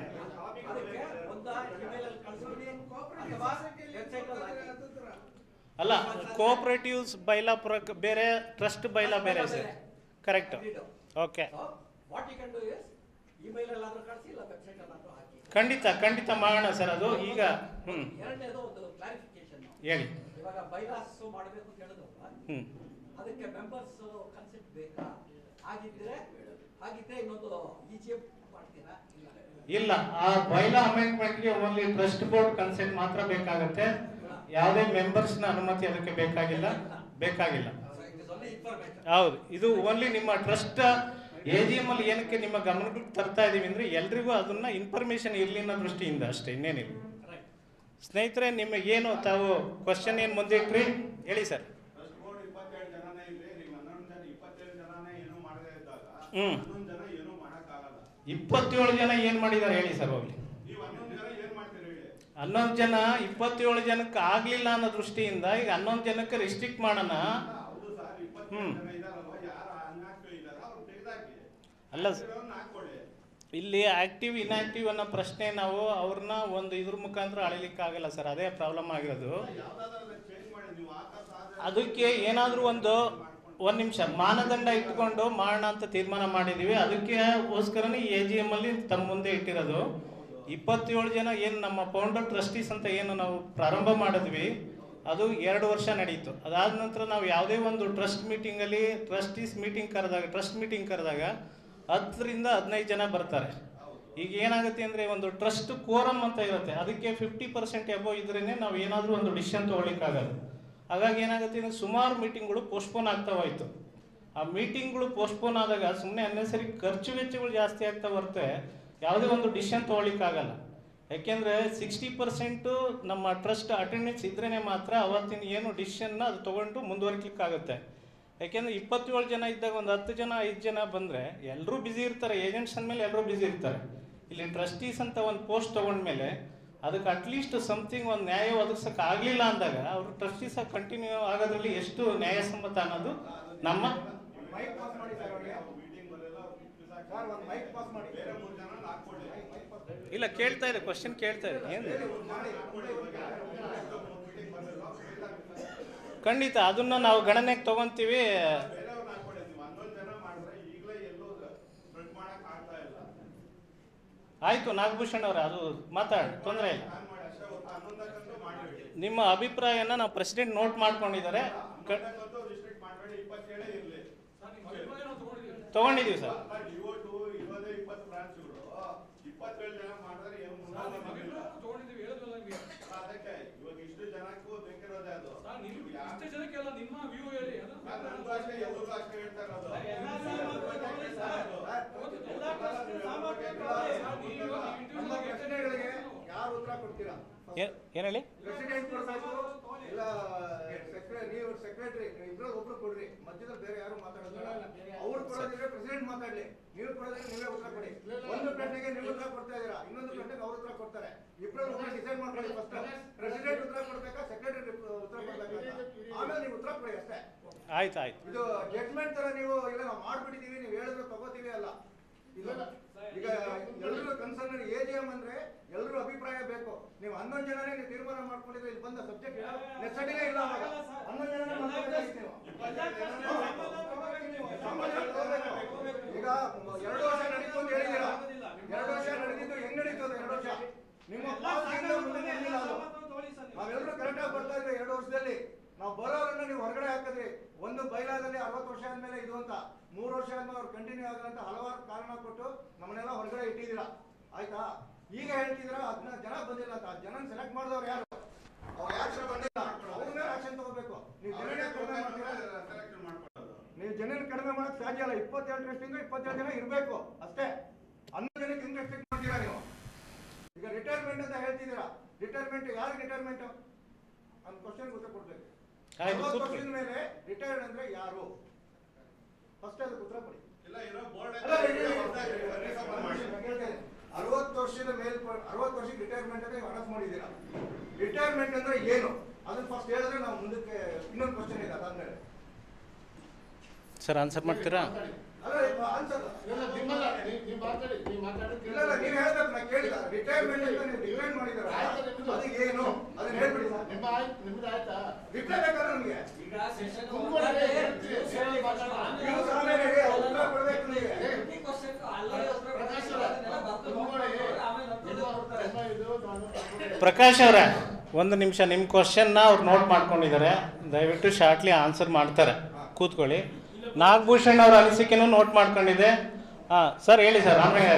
Speaker 2: ಅಲ್ಲ ಕೋಆಪರೇಟಿವ್ಸ್ ಬೈಲಾ ಪ್ರಕ ಬೇರೆ ಟ್ರಸ್ಟ್ ಬೈಲಾ ಬೇರೆ sir correct okay
Speaker 3: what you can do is email ಅಲ್ಲಾದ್ರೂ ಕಳಿಸಿ ಇಲ್ಲ ವೆಬ್ಸೈಟ್ ಅಲ್ಲಾದ್ರೂ ಹಾಕಿ
Speaker 2: ಖಂಡಿತ ಖಂಡಿತ ಮಾಡೋಣ ಸರ್ ಅದು ಈಗ ಹ್ಞೂ
Speaker 3: ಎರಡನೇದು ಒಂದು ಕ್ಲಾರಿಫಿಕೇಶನ್
Speaker 2: ಹೇಳಿ
Speaker 3: ಇವಾಗ ಬೈಲಾಸ್ ಮಾಡಬೇಕು ಅಂತ ಹೇಳಿದ್ರು
Speaker 2: ಹ್ಞೂ
Speaker 3: ಅದಕ್ಕೆ ಮೆಂಬರ್ಸ್ ಕನ್ಸೆಪ್ಟ್ ಬೇಕಾ ಹಾಗಿದ್ರೆ ಹಾಗಿದ್ರೆ ಇನ್ನೊಂದು ಇ ಮಾಡ್ತೀರಾ ಇಲ್ಲ
Speaker 2: ಇಲ್ಲ ಆ ಬೈಲಾ ಅಮೆಂಡ್ಮೆಂಟ್ಗೆ ಓನ್ಲಿ ಟ್ರಸ್ಟ್ ಬೋರ್ಡ್ ಕನ್ಸೆಂಟ್ ಮಾತ್ರ ಬೇಕಾಗುತ್ತೆ ಯಾವುದೇ ಮೆಂಬರ್ಸ್ನ ಅನುಮತಿ ಅದಕ್ಕೆ ಬೇಕಾಗಿಲ್ಲ ಬೇಕಾಗಿಲ್ಲ
Speaker 3: ಇನ್ಫಾರ್ಮೇಶನ್
Speaker 2: ಹೌದು ಇದು ಓನ್ಲಿ ನಿಮ್ಮ ಟ್ರಸ್ಟ್ ಎ ಜಿ ಎಮ್ ಅಲ್ಲಿ ಏನಕ್ಕೆ ನಿಮ್ಮ ಗಮನಕ್ಕೆ ತರ್ತಾ ಇದೀವಿ ಅಂದ್ರೆ ಎಲ್ರಿಗೂ ಅದನ್ನ ಇನ್ಫಾರ್ಮೇಶನ್ ಇರಲಿ ಅನ್ನೋ ದೃಷ್ಟಿಯಿಂದ ಅಷ್ಟೇ ಇನ್ನೇನಿಲ್ಲ ಸ್ನೇಹಿತರೆ ನಿಮಗೆ ಏನು ತಾವು ಕ್ವಶನ್ ಏನು ಮುಂದೆ ಇಟ್ರಿ ಹೇಳಿ ಸರ್
Speaker 4: ಟ್ರಸ್ಟ್ ಬೋರ್ಡ್ ಇಪ್ಪತ್ತೆರಡು ಜನನೇ ಇರ್ಲಿ ನೀವು ಹನ್ನೊಂದು ಜನ ಇಪ್ಪತ್ತೇಳು ಜನನೇ ಏನೂ ಮಾಡದೇ ಇದ್ದಾಗ
Speaker 2: ಹ್ಮ್.
Speaker 4: ಹನ್ನೊಂದು ಜನ ಏನೂ ಮಾಡಕ್ಕಾಗಲ್ಲ
Speaker 2: ಇಪ್ಪತ್ತೇಳು ಜನ ಏನು ಮಾಡಿದ್ದಾರೆ ಹೇಳಿ ಸರ್ ಹೋಗ್ಲಿ
Speaker 4: ನೀವು ಹನ್ನೊಂದು ಜನ ಏನ್ ಮಾಡ್ತೀರಿ ಹೇಳಿ
Speaker 2: ಹನ್ನೊಂದು ಜನ ಇಪ್ಪತ್ತೇಳು ಜನಕ್ಕೆ ಆಗ್ಲಿಲ್ಲ ಅನ್ನೋ ದೃಷ್ಟಿಯಿಂದ ಈಗ ಹನ್ನೊಂದು ಜನಕ್ಕೆ ರಿಸ್ಟ್ರಿಕ್ಟ್ ಮಾಡೋಣ
Speaker 4: ಹೌದು ಸರ್ ಇಪ್ಪತ್ತೇಳು
Speaker 2: ಹ್ಮ್.
Speaker 4: ಜನ ಇದಾರಲ್ವ ಯಾರು ಅನ್ಆಕ್ಟಿವ್ ಇದಾರೋ ಅವ್ರು ತೆಗೆದಾಕಿ
Speaker 2: ಅಲ್ಲ ಸರ್
Speaker 4: ಹಾಕೊಳ್ಳಿ
Speaker 2: ಇಲ್ಲಿ ಆಕ್ಟಿವ್ ಇನ್ಆಕ್ಟಿವ್ ಅನ್ನೋ ಪ್ರಶ್ನೆ ನಾವು ಅವ್ರನ್ನ ಒಂದು ಇದ್ರ ಮುಖಾಂತರ ಅಳಿಲಿಕ್ಕಾಗಲ್ಲ ಸರ್ ಅದೇ ಪ್ರಾಬ್ಲಮ್ ಆಗಿರೋದು
Speaker 4: ಯಾವ್ದಾದ್ರು ಚೇಂಜ್ ಮಾಡಿ ನೀವು ಆಕಾಶ ಆದ್ರೆ
Speaker 2: ಅದಕ್ಕೆ ಏನಾದರೂ ಒಂದು ಒಂದು ನಿಮಿಷ ಮಾನದಂಡ ಇಟ್ಕೊಂಡು ಮಾಡೋಣ ಅಂತ ತೀರ್ಮಾನ ಮಾಡಿದ್ದೀವಿ ಅದಕ್ಕೋಸ್ಕರನೇ ಈ ಎ ಜಿ ಎಮ್ ಅಲ್ಲಿ ತಮ್ಮ ಮುಂದೆ ಇಟ್ಟಿರೋದು ಇಪ್ಪತ್ತೇಳು ಜನ ಏನು ನಮ್ಮ ಫೌಂಡರ್ ಟ್ರಸ್ಟೀಸ್ ಅಂತ ಏನು ನಾವು ಪ್ರಾರಂಭ ಮಾಡಿದ್ವಿ ಅದು ಎರಡು ವರ್ಷ ನಡೀತು ಅದಾದ ನಂತರ ನಾವು ಯಾವುದೇ ಒಂದು ಟ್ರಸ್ಟ್ ಮೀಟಿಂಗಲ್ಲಿ ಟ್ರಸ್ಟೀಸ್ ಮೀಟಿಂಗ್ ಕರೆದಾಗ ಟ್ರಸ್ಟ್ ಮೀಟಿಂಗ್ ಕರೆದಾಗ ಹತ್ತರಿಂದ ಹದಿನೈದು ಜನ ಬರ್ತಾರೆ ಈಗ ಏನಾಗುತ್ತೆ ಅಂದರೆ ಒಂದು ಟ್ರಸ್ಟ್ ಕೋರಮ್ ಅಂತ ಇರುತ್ತೆ ಅದಕ್ಕೆ ಫಿಫ್ಟಿ ಪರ್ಸೆಂಟ್ ಎಬೋ ಇದ್ರೇ ನಾವು ಏನಾದರೂ ಒಂದು ಡಿಸಿಷನ್ ತೊಗೊಳಿಕ್ಕಾಗಲ್ಲ ಹಾಗಾಗಿ ಏನಾಗುತ್ತೆ ಅಂದರೆ ಸುಮಾರು ಮೀಟಿಂಗ್ಗಳು ಪೋಸ್ಟ್ಪೋನ್ ಆಗ್ತಾ ಹೋಯ್ತು ಆ ಮೀಟಿಂಗ್ಗಳು ಪೋಸ್ಟ್ಪೋನ್ ಆದಾಗ ಸುಮ್ಮನೆ ಅನ್ನೆಸರಿ ಖರ್ಚು ವೆಚ್ಚಗಳು ಜಾಸ್ತಿ ಆಗ್ತಾ ಬರುತ್ತೆ ಯಾವುದೇ ಒಂದು ಡಿಸಿಷನ್ ತೊಗೊಳಿಕ್ಕಾಗಲ್ಲ ಯಾಕೆಂದರೆ ಸಿಕ್ಸ್ಟಿ ಪರ್ಸೆಂಟು ನಮ್ಮ ಟ್ರಸ್ಟ್ ಅಟೆಂಡೆನ್ಸ್ ಇದ್ರೇ ಮಾತ್ರ ಅವತ್ತಿನ ಏನು ಡಿಸಿಷನ್ನ ಅದು ತೊಗೊಂಡು ಮುಂದುವರಿಲಿಕ್ಕಾಗುತ್ತೆ ಯಾಕೆಂದರೆ ಇಪ್ಪತ್ತೇಳು ಜನ ಇದ್ದಾಗ ಒಂದು ಹತ್ತು ಜನ ಐದು ಜನ ಬಂದರೆ ಎಲ್ಲರೂ ಬ್ಯುಸಿ ಇರ್ತಾರೆ ಏಜೆಂಟ್ಸ್ ಅಂದಮೇಲೆ ಎಲ್ಲರೂ ಬ್ಯುಸಿ ಇರ್ತಾರೆ ಇಲ್ಲಿ ಟ್ರಸ್ಟೀಸ್ ಅಂತ ಒಂದು ಪೋಸ್ಟ್ ತೊಗೊಂಡ್ಮೇಲೆ ಅದಕ್ಕೆ ಅಟ್ಲೀಸ್ಟ್ ಸಮಥಿಂಗ್ ಒಂದು ನ್ಯಾಯ ಒದಗಿಸೋಕೆ ಆಗಲಿಲ್ಲ ಅಂದಾಗ ಅವರು ಟ್ರಸ್ಟೀಸ್ ಕಂಟಿನ್ಯೂ ಆಗೋದ್ರಲ್ಲಿ ಎಷ್ಟು ನ್ಯಾಯಸಮ್ಮತ ಅನ್ನೋದು ನಮ್ಮ
Speaker 4: ಮೀಟಿಂಗ್ ಬರಲ್ಲ ಬೇರೆ ಮೂರು ಜನ ಹಾಕೊಳ್ಳಿ
Speaker 2: ಇಲ್ಲ ಕೇಳ್ತಾ ಇದೆ ಕ್ವಶನ್ ಕೇಳ್ತಾ ಇದೆ ಏನು ಖಂಡಿತ ಅದನ್ನ ನಾವು ಗಣನೆಗೆ ತಗೊಂತೀವಿ
Speaker 4: ಬೇರೆಯವ್ರನ್ನ ಹಾಕೊಳ್ಳಿ ನೀವು ಹನ್ನೊಂದು ಜನ ಮಾಡಿದ್ರೆ ಈಗಲೇ ಎಲ್ಲೋ ಸ್ಪ್ರೆಡ್ ಮಾಡಕ್ ಆಗ್ತಾ ಇಲ್ಲ
Speaker 2: ಆಯ್ತು ನಾಗಭೂಷಣ್ ಅವರೇ ಅದು ಮಾತಾಡಿ ತೊಂದರೆ ಇಲ್ಲ
Speaker 4: ಪ್ಲಾನ್ ಮಾಡಿ ಅಷ್ಟೇ ಹೊತ್ತು ಹನ್ನೊಂದಕ್ಕಂತೂ ಮಾಡಿಬಿಡಿ
Speaker 2: ನಿಮ್ಮ ಅಭಿಪ್ರಾಯನ ನಾವು ಪ್ರೆಸಿಡೆಂಟ್ ನೋಟ್ ಮಾಡ್ಕೊಂಡಿದ್ದಾರೆ ಕ
Speaker 4: ಹನ್ನೊಂದಕ್ಕಂತೂ ರಿಸ್ಟ್ರಿಕ್ಟ್ ಮಾಡಬೇಡಿ ಇಪ್ಪತ್ತೇಳೇ ಇರಲಿ
Speaker 2: ತಗೊಂಡಿದ್ದೀವಿ ಸರ್
Speaker 4: ಅಲ್ಲ ಡಿವೋಟು ಇರೋದೇ ಇಪ್ಪತ್ತು ಬ್ರಾಂಚ್ಗಳು ಇಪ್ಪತ್ತೇಳು ಜನ ಮಾಡಿದ್ರೆ ಏನು ಮುಂದಾಗೋದಿಲ್ಲ ಅದಕ್ಕೆ ಇವಾಗ ಇಷ್ಟು ಜನಕ್ಕೂ ಬೇಕಿರೋದೇ ಅದು ನಾನ್ ನನ್ಗೂ ಅಷ್ಟೇ ಎಲ್ರಿಗೂ ಅಷ್ಟೇ ಹೇಳ್ತಾ ಇರೋದು
Speaker 5: ನಮ್ಮ ಪ್ರಶ್ನೆಗಳಿಗೆ ಯಾರು ಉತ್ತರ ಕೊಡ್ತೀರಾ
Speaker 2: ಏನ್ ಏನ್ ಹೇಳಿ
Speaker 5: ಪ್ರೆಸಿಡೆಂಟ್ ಕೊಡ್ಬೇಕು ಇಲ್ಲ ಸೆಕ್ರೆ ನೀವು ಸೆಕ್ರೆಟರಿ ಇಬ್ರಲ್ಲಿ ಒಬ್ರು ಕೊಡ್ರಿ ಮಧ್ಯದಲ್ಲಿ ಬೇರೆ ಯಾರು ಮಾತಾಡೋದಿಲ್ಲ ಅವ್ರು ಕೊಡೋದಿದ್ರೆ ಪ್ರೆಸಿಡೆಂಟ್ ಮಾತಾಡ್ಲಿ ನೀವು ಕೊಡೋದ್ರೆ ನೀವೇ ಉತ್ತರ ಕೊಡಿ ಒಂದು ಪ್ರಶ್ನೆಗೆ ನೀವು ಉತ್ತರ ಕೊಡ್ತಾ ಇದೀರಾ ಇನ್ನೊಂದು ಪ್ರಶ್ನೆಗೆ ಅವ್ರು ಉತ್ತರ ಕೊಡ್ತಾರೆ ಇಬ್ರಲ್ಲಿ ಒಬ್ಬರು ಡಿಸೈಡ್ ಮಾಡ್ಕೊಳ್ಳಿ ಫಸ್ಟ್ ಪ್ರೆಸಿಡೆಂಟ್ ಉತ್ತರ ಕೊಡ್ಬೇಕಾ ಸೆಕ್ರೆಟರಿ ಉತ್ತರ ಕೊಡ್ಬೇಕಾ ಆಮೇಲೆ ನೀವು ಉತ್ತರ ಕೊಡಿ ಅಷ್ಟೇ
Speaker 2: ಆಯ್ತು ಆಯ್ತು
Speaker 5: ಇದು ಜಡ್ಜ್ಮೆಂಟ್ ತರ ನೀವು ಇಲ್ಲ ನಾವು ಮಾಡ್ಬಿಟ್ಟಿದೀವಿ ನೀವು ಹೇಳಿದ್ರೆ ತಗೋತೀವಿ ಅಲ್ಲ ಇದು ಈಗ ಎಲ್ಲರೂ ಕನ್ಸರ್ನ್ ಎ ಜಿ ಎಂ ಅಂದ್ರೆ ಎಲ್ಲರೂ ಅಭಿಪ್ರಾಯ ಬೇಕು ನೀವು ಹನ್ನೊಂದು ಜನನೇ ನೀವು ತೀರ್ಮಾನ ಮಾಡ್ಕೊಂಡಿದ್ರೆ ಇಲ್ಲಿ ಬಂದ ಸಬ್ಜೆಕ್ಟ್ ನೆಸಡಿನೇ ಇಲ್ಲ ಅವಾಗ ಹನ್ನೊಂದು ಜನನೇ ಮಾಡ್ಕೊಬೇಕಾಗಿತ್ತು ನೀವು. ಈಗ ಎರಡು ವರ್ಷ ನಡೀತು ಅಂತ ಹೇಳಿದ್ದೀರಾ ಎರಡು ವರ್ಷ ನಡೆದಿದ್ದು ಹೆಂಗ್ ನಡೀತು ಅದು ಎರಡು ವರ್ಷ ನಿಮ್ಮ ಪಾಲಿಸಿಯಿಂದ ಮುಂದೆ ನಡೆದಿಲ್ಲ ಅದು ನಾವೆಲ್ಲರೂ ಕರೆಕ್ಟ್ ಆಗಿ ಬರ್ತಾ ಇದ್ವಿ ಎರಡು ವರ್ಷದಲ್ಲಿ ನಾವು ಬರೋರನ್ನ ನೀವು ಹೊರಗಡೆ ಹಾಕಿದ್ರಿ ಒಂದು ಬೈಲಾದಲ್ಲಿ ಅರವತ್ತು ವರ್ಷ ಆದ್ಮೇಲೆ ಇದು ಅಂತ ಮೂರು ವರ್ಷ ಆದ್ಮೇಲೆ ಅವ್ರು ಕಂಟಿನ್ಯೂ ಆಗಲ್ಲ ಅಂತ ಹಲವಾರು ಕಾರಣ ಕೊಟ್ಟು ನಮ್ಮನ್ನೆಲ್ಲ ಹೊರಗಡೆ ಇಟ್ಟಿದ್ದೀರಾ ಆಯ್ತಾ ಈಗ ಹೇಳ್ತಿದ್ದೀರಾ ಅದನ್ನ ಜನ ಬಂದಿಲ್ಲ ಅಂತ ಜನ ಸೆಲೆಕ್ಟ್ ಮಾಡಿದವ್ರು ಯಾರು ಅವ್ರು ಯಾರು ಬಂದಿಲ್ಲ ಅವ್ರ ಮೇಲೆ ಆಕ್ಷನ್ ತಗೋಬೇಕು ನೀವು ಜನನೇ ಕಡಿಮೆ ಮಾಡ್ತೀರಾ
Speaker 4: ಸೆಲೆಕ್ಷನ್ ಮಾಡ್ಕೊಳ್ಳೋದು
Speaker 5: ನೀವು ಜನನ ಕಡಿಮೆ ಮಾಡಕ್ ಸಾಧ್ಯ ಇಲ್ಲ ಇಪ್ಪತ್ತೇಳು ಟ್ರಸ್ಟಿಂದ ಇಪ್ಪತ್ತೇಳು ಜನ ಇರಬೇಕು ಅಷ್ಟೇ ಹನ್ನೊಂದು ಜನಕ್ಕೆ ಹಿಂಗೆ ರೆಸ್ಟ್ರಿಕ್ಟ್ ಮಾಡ್ತೀರಾ ನೀವು ಈಗ ರಿಟೈರ್ಮೆಂಟ್ ಅಂತ ಹೇಳ್ತಿದ್ದೀರಾ ರಿಟೈರ್ಮೆಂಟ್ ಯಾರಿಗೆ ರಿಟೈರ್ಮೆಂಟ್ ಅಂತ ಕ್ವಶನ್ ಉತ್ತರ ಕೊಡ್ಬೇಕು
Speaker 2: ಆಯ್ತು,
Speaker 5: ಅರವತ್ತು
Speaker 2: ಕೂತ್ಕೊಳ್ಳಿ.
Speaker 5: ವರ್ಷದ ಮೇಲೆ ರಿಟೈರ್ಡ್ ಅಂದ್ರೆ ಯಾರು ಫಸ್ಟ್ ಅದಕ್ಕೆ ಉತ್ತರ ಕೊಡಿ
Speaker 4: ಇಲ್ಲ ಇರೋ ಬೋರ್ಡ್
Speaker 5: ಅಲ್ಲ, ಇರಿ, ಇರಿ, ಇರಿ. ಅರವತ್ತು ವರ್ಷದ ಮೇಲ್ ಅರವತ್ತು ವರ್ಷಕ್ಕೆ ರಿಟೈರ್ಮೆಂಟ್ ಅಂತ ಅನೌನ್ಸ್ ಮಾಡಿದ್ದೀರಾ ರಿಟೈರ್ಮೆಂಟ್ ಅಂದ್ರೆ ಏನು ಅದನ್ನ ಫಸ್ಟ್ ಹೇಳಿದ್ರೆ ನಾವು ಮುಂದಕ್ಕೆ ಇನ್ನೊಂದು ಕ್ವಶನ್ ಇದೆ ಅದಾದ್ಮೇಲೆ
Speaker 2: ಸರ್ ಆನ್ಸರ್ ಮಾಡ್ತೀರಾ
Speaker 5: ಅಲ್ಲ ಆನ್ಸರ್
Speaker 1: ಇಲ್ಲ, ನಿಮ್ಮಲ್ಲ, ನೀವ್- ನೀವ್ ಮಾತಾಡಿ, ನೀವ್ ಮಾತಾಡಿ
Speaker 5: ಇಲ್ಲ ಇಲ್ಲ ನೀವು ಹೇಳ್ಬೇಕು ನಾ ಕೇಳಿಲ್ಲ ರಿಟೈರ್ಮೆಂಟ್ ಅಂತ ನೀವು ಡಿಫೈನ್ ಮಾಡಿದಾರ
Speaker 1: ಆಯ್ತು, ನಿಮ್ದು.
Speaker 5: ಅದು ಏನು ಅದನ್ನ ಹೇಳ್ಬಿಡಿ ಸರ್
Speaker 1: ನಿಮ್ಮ ಆಯ್ತು ನಿಮ್ದು ಆಯ್ತಾ
Speaker 5: ರಿಪ್ಲೈ ಬೇಕಾದ್ರೆ ನಮಗೆ
Speaker 3: ಈಗ ಸೆಷನ್
Speaker 1: ಮುಂದುವರೆದು
Speaker 5: ನೀವು ಆಮೇಲೆ ಹೇಳಿ, ಅವ್ರು ಉತ್ತರ ಕೊಡ್ಬೇಕು ನಿಮಗೆ
Speaker 1: ಪ್ರಕಾಶ್ ಅವರೇ, ಮುಂದುವರೆ. ನಿಮ್ಮ- ನಿಮ್ಮ ಇದು ನಾನು-
Speaker 2: ಪ್ರಕಾಶ್ ಅವರೇ ಒಂದು ನಿಮಿಷ ನಿಮ್ಮ ಕ್ವಶನ್ನ ಅವ್ರು ನೋಟ್ ಮಾಡ್ಕೊಂಡಿದ್ದಾರೆ ದಯವಿಟ್ಟು ಶಾರ್ಟ್ಲಿ ಆನ್ಸರ್ ಮಾಡ್ತಾರೆ ಕೂತ್ಕೊಳ್ಳಿ ನಾಗಭೂಷಣ್ ಅವ್ರ ಅನಿಸಿಕೆನೂ ನೋಟ್ ಮಾಡ್ಕೊಂಡಿದೆ ಹಾಂ ಸರ್ ಹೇಳಿ ಸರ್ ರಾಮಯ್ಯ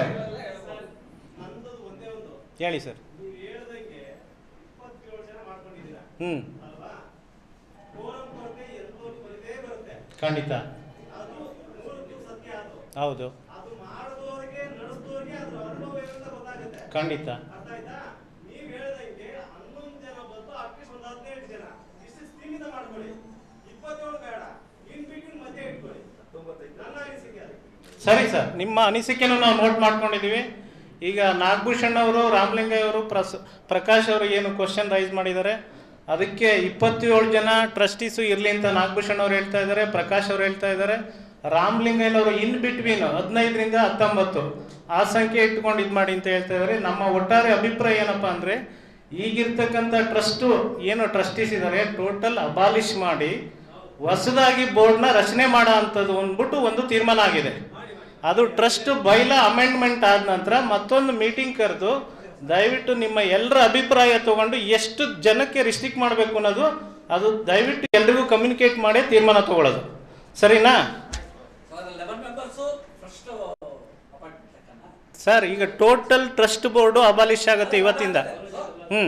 Speaker 6: ನಂದು ಒಂದೇ ಒಂದು
Speaker 2: ಹೇಳಿ ಸರ್
Speaker 6: ನೀವು ಹೇಳ್ದಂಗೆ ಇಪ್ಪತ್ತೇಳು ಜನ ಮಾಡ್ಕೊಂಡಿದ್ದೀರಾ
Speaker 2: ಹ್ಞೂ
Speaker 6: ಅಲ್ವಾ ಕೋರಂ ಕೊರತೆ ಎಲ್ಲರೂ ಬರದೇ ಬರುತ್ತೆ
Speaker 2: ಖಂಡಿತ
Speaker 6: ಅದು ನೂರಕ್ಕೂ ಸತ್ಯ ಅದು
Speaker 2: ಹೌದು
Speaker 6: ಅದು ಮಾಡಿದವ್ರಿಗೆ ನಡೆಸಿದವ್ರಿಗೆ ಅದ್ರ ಅನುಭವ ಏನಂತ ಗೊತ್ತಾಗುತ್ತೆ
Speaker 2: ಖಂಡಿತ
Speaker 6: ಅರ್ಥ ಆಯ್ತಾ ನೀವ್ ಹೇಳ್ದಂಗೆ ಹನ್ನೊಂದು ಜನ ಬಂದು ಅಟ್ಲೀಸ್ಟ್ ಒಂದು ಹದಿನೈದು ಜನ ಇಷ್ಟು ಸೀಮಿತ ಮಾಡ್ಕೊಳ್ಳಿ ಇಪ್ಪತ್ತೇಳು ಬೇಡ ಇನ್ ಬಿಟ್ವೀನ್ ಮಧ್ಯೆ ಇಟ್ಕೊಳ್ಳಿ ನನ್ನ ಅನಿಸಿಕೆ ಅದು
Speaker 2: ಸರಿ ಸರ್ ನಿಮ್ಮ ಅನಿಸಿಕೆನೂ ನಾವು ನೋಟ್ ಮಾಡ್ಕೊಂಡಿದ್ದೀವಿ ಈಗ ನಾಗಭೂಷಣ್ ಅವರು ರಾಮಲಿಂಗಯ್ಯ ಅವರು ಪ್ರಸ್ ಪ್ರಕಾಶ್ ಅವರು ಏನು ಕ್ವಶನ್ ರೈಸ್ ಮಾಡಿದ್ದಾರೆ ಅದಕ್ಕೆ ಇಪ್ಪತ್ತೇಳು ಜನ ಟ್ರಸ್ಟೀಸು ಇರಲಿ ಅಂತ ನಾಗಭೂಷಣ್ ಅವ್ರು ಹೇಳ್ತಾ ಇದ್ದಾರೆ ಪ್ರಕಾಶ್ ಅವ್ರು ಹೇಳ್ತಾ ಇದ್ದಾರೆ ರಾಮಲಿಂಗಯ್ಯನವರು ಇನ್ ಬಿಟ್ವೀನ್ ಹದಿನೈದರಿಂದ ಹತ್ತೊಂಬತ್ತು ಆ ಸಂಖ್ಯೆ ಇಟ್ಕೊಂಡು ಇದು ಮಾಡಿ ಅಂತ ಹೇಳ್ತಾ ಇದ್ದಾರೆ ನಮ್ಮ ಒಟ್ಟಾರೆ ಅಭಿಪ್ರಾಯ ಏನಪ್ಪ ಅಂದರೆ ಈಗಿರ್ತಕ್ಕಂಥ ಟ್ರಸ್ಟು ಏನು ಟ್ರಸ್ಟೀಸ್ ಇದ್ದಾರೆ ಟೋಟಲ್ ಅಬಾಲಿಷ್ ಮಾಡಿ ಹೊಸದಾಗಿ ಬೋರ್ಡ್ನ ರಚನೆ ಮಾಡೋ ಅಂಥದ್ದು ಅಂದ್ಬಿಟ್ಟು ಒಂದು ತೀರ್ಮಾನ ಆಗಿದೆ ಅದು ಟ್ರಸ್ಟ್ ಬೈಲ ಅಮೆಂಡ್ಮೆಂಟ್ ಆದ ನಂತರ ಮತ್ತೊಂದು ಮೀಟಿಂಗ್ ಕರೆದು ದಯವಿಟ್ಟು ನಿಮ್ಮ ಎಲ್ಲರ ಅಭಿಪ್ರಾಯ ತಗೊಂಡು ಎಷ್ಟು ಜನಕ್ಕೆ ರಿಸ್ಟ್ರಿಕ್ಟ್ ಮಾಡಬೇಕು ಅನ್ನೋದು ಅದು ದಯವಿಟ್ಟು ಎಲ್ರಿಗೂ ಕಮ್ಯುನಿಕೇಟ್ ಮಾಡಿ ತೀರ್ಮಾನ ತಗೊಳ್ಳೋದು ಸರಿನಾ
Speaker 3: ಲೆವೆನ್ ಮೆಂಬರ್ಸು ಫಸ್ಟ್ ಅಪಾಯಿಂಟ್ಮೆಂಟ್ ಲೆಕ್ಕನ
Speaker 2: ಸರ್ ಈಗ ಟೋಟಲ್ ಟ್ರಸ್ಟ್ ಬೋರ್ಡು ಅಬಾಲಿಷ್ ಆಗುತ್ತೆ ಇವತ್ತಿಂದ ಹ್ಞೂ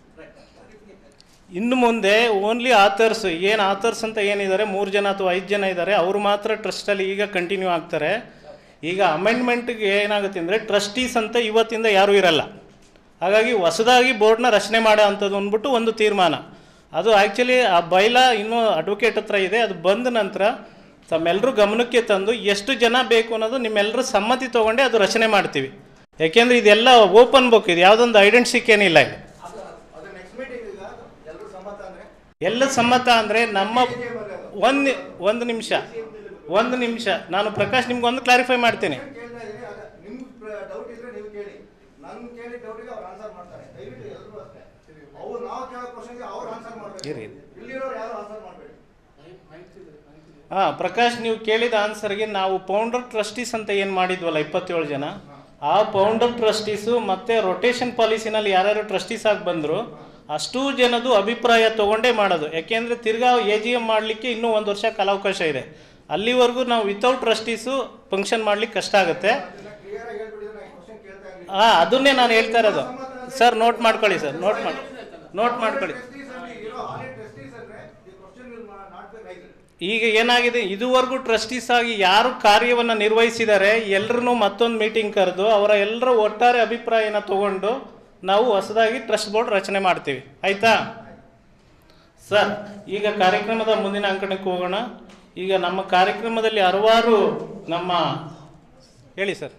Speaker 2: ಇನ್ನು ಮುಂದೆ ಓನ್ಲಿ ಆಥರ್ಸ್ ಏನು ಆಥರ್ಸ್ ಅಂತ ಏನಿದ್ದಾರೆ ಮೂರು ಜನ ಅಥವಾ ಐದು ಜನ ಇದ್ದಾರೆ ಅವರು ಮಾತ್ರ ಟ್ರಸ್ಟಲ್ಲಿ ಈಗ ಕಂಟಿನ್ಯೂ ಆಗ್ತಾರೆ ಈಗ ಅಮೆಂಡ್ಮೆಂಟ್ಗೆ ಏನಾಗುತ್ತೆ ಅಂದರೆ ಟ್ರಸ್ಟೀಸ್ ಅಂತ ಇವತ್ತಿಂದ ಯಾರೂ ಇರಲ್ಲ ಹಾಗಾಗಿ ಹೊಸದಾಗಿ ಬೋರ್ಡ್ನ ರಚನೆ ಮಾಡೋ ಅಂಥದ್ದು ಅಂದ್ಬಿಟ್ಟು ಒಂದು ತೀರ್ಮಾನ ಅದು ಆ್ಯಕ್ಚುಲಿ ಆ ಬೈಲ ಇನ್ನೂ ಅಡ್ವೊಕೇಟ್ ಹತ್ರ ಇದೆ ಅದು ಬಂದ ನಂತರ ತಮ್ಮೆಲ್ಲರೂ ಗಮನಕ್ಕೆ ತಂದು ಎಷ್ಟು ಜನ ಬೇಕು ಅನ್ನೋದು ನಿಮ್ಮೆಲ್ಲರೂ ಸಮ್ಮತಿ ತೊಗೊಂಡೆ ಅದು ರಚನೆ ಮಾಡ್ತೀವಿ ಯಾಕೆಂದರೆ ಇದೆಲ್ಲ ಓಪನ್ ಬುಕ್ ಇದು ಯಾವುದೊಂದು ಐಡೆಂಟಿಫಿಕ್ ಏನಿಲ್ಲ ಇಲ್ಲಿ
Speaker 5: ಅದು ನೆಕ್ಸ್ಟ್ ಮೀಟಿಂಗ್ ಈಗ ಎಲ್ಲರೂ ಸಮ್ಮತ ಅಂದ್ರೆ
Speaker 2: ಎಲ್ಲ ಸಮ್ಮತ ಅಂದರೆ ನಮ್ಮ ಒಂದು ಒಂದು ನಿಮಿಷ ಒಂದು ನಿಮಿಷ ನಾನು ಪ್ರಕಾಶ್ ನಿಮ್ಗೆ ಒಂದು ಕ್ಲಾರಿಫೈ ಮಾಡ್ತೀನಿ
Speaker 5: ಕೇಳ್ತಾ ಇದೀನಿ ಅದ ನಿಮ್ಗೆ ಡೌಟ್ ಇದ್ರೆ ನೀವು ಕೇಳಿ ನನ್ ಕೇಳಿ ಡೌಟಿಗೆ ಅವ್ರು ಆನ್ಸರ್ ಮಾಡ್ತಾರೆ ದಯವಿಟ್ಟು ಎಲ್ಲರೂ ಅಷ್ಟೇ ಅವ್ರು ನಾವು ಕೇಳೋ ಕ್ವಶನ್ಗೆ ಅವ್ರು ಆನ್ಸರ್ ಮಾಡ್ಬೇಕು
Speaker 2: ಇರಿ.
Speaker 5: ಇಲ್ಲಿರೋರು ಯಾರು ಆನ್ಸರ್ ಮಾಡಬೇಡಿ
Speaker 2: ಹಾಂ ಪ್ರಕಾಶ್ ನೀವು ಕೇಳಿದ ಆನ್ಸರ್ಗೆ ನಾವು ಪೌಂಡರ್ ಟ್ರಸ್ಟೀಸ್ ಅಂತ ಏನು ಮಾಡಿದ್ವಲ್ಲ ಇಪ್ಪತ್ತೇಳು ಜನ ಆ ಪೌಂಡರ್ ಟ್ರಸ್ಟೀಸು ಮತ್ತು ರೊಟೇಷನ್ ಪಾಲಿಸಿನಲ್ಲಿ ಯಾರ್ಯಾರು ಟ್ರಸ್ಟೀಸ್ ಆಗಿ ಬಂದರು ಅಷ್ಟೂ ಜನದು ಅಭಿಪ್ರಾಯ ತಗೊಂಡೇ ಮಾಡೋದು ಯಾಕೆಂದರೆ ತಿರ್ಗಾ ಎ ಜಿ ಎಮ್ ಮಾಡಲಿಕ್ಕೆ ಇನ್ನೂ ಒಂದು ವರ್ಷ ಕಾಲಾವಕಾಶ ಇದೆ ಅಲ್ಲಿವರೆಗೂ ನಾವು ವಿತೌಟ್ ಟ್ರಸ್ಟೀಸು ಫಂಕ್ಷನ್ ಮಾಡ್ಲಿಕ್ಕೆ ಕಷ್ಟ ಆಗುತ್ತೆ
Speaker 5: ಅದನ್ನ ಕ್ಲಿಯರ್ ಆಗಿ ಹೇಳ್ಬಿಟ್ಟಿದ್ರೆ ನಾನು ಕ್ವಶನ್ ಕೇಳ್ತಾ ಇರಲಿಲ್ಲ
Speaker 2: ಹಾಂ ಅದನ್ನೇ ನಾನು ಹೇಳ್ತಾ ಇರೋದು ಸರ್ ನೋಟ್ ಮಾಡ್ಕೊಳ್ಳಿ ಸರ್ ನೋಟ್ ಮಾಡಿ ನೋಟ್ ಮಾಡ್ಕೊಳ್ಳಿ
Speaker 5: ಟ್ರಸ್ಟೀಸ್ ಅಲ್ಲಿ ಇರೋ ಆಲ್ ಟ್ರಸ್ಟೀಸ್ ಅಂದ್ರೆ the question will not be raise
Speaker 2: ಈಗ ಏನಾಗಿದೆ ಇದುವರೆಗೂ ಟ್ರಸ್ಟೀಸ್ ಆಗಿ ಯಾರು ಕಾರ್ಯವನ್ನು ನಿರ್ವಹಿಸಿದ್ದಾರೆ ಎಲ್ಲರನ್ನೂ ಮತ್ತೊಂದು ಮೀಟಿಂಗ್ ಕರೆದು ಅವರ ಎಲ್ಲರ ಒಟ್ಟಾರೆ ಅಭಿಪ್ರಾಯನ ತಗೊಂಡು ನಾವು ಹೊಸದಾಗಿ ಟ್ರಸ್ಟ್ ಬೋರ್ಡ್ ರಚನೆ ಮಾಡ್ತೀವಿ ಆಯ್ತಾ ಸರ್ ಈಗ ಕಾರ್ಯಕ್ರಮದ ಮುಂದಿನ ಅಂಕಣಕ್ಕೆ ಹೋಗೋಣ ಈಗ ನಮ್ಮ ಕಾರ್ಯಕ್ರಮದಲ್ಲಿ ಹಲವಾರು ನಮ್ಮ ಹೇಳಿ ಸರ್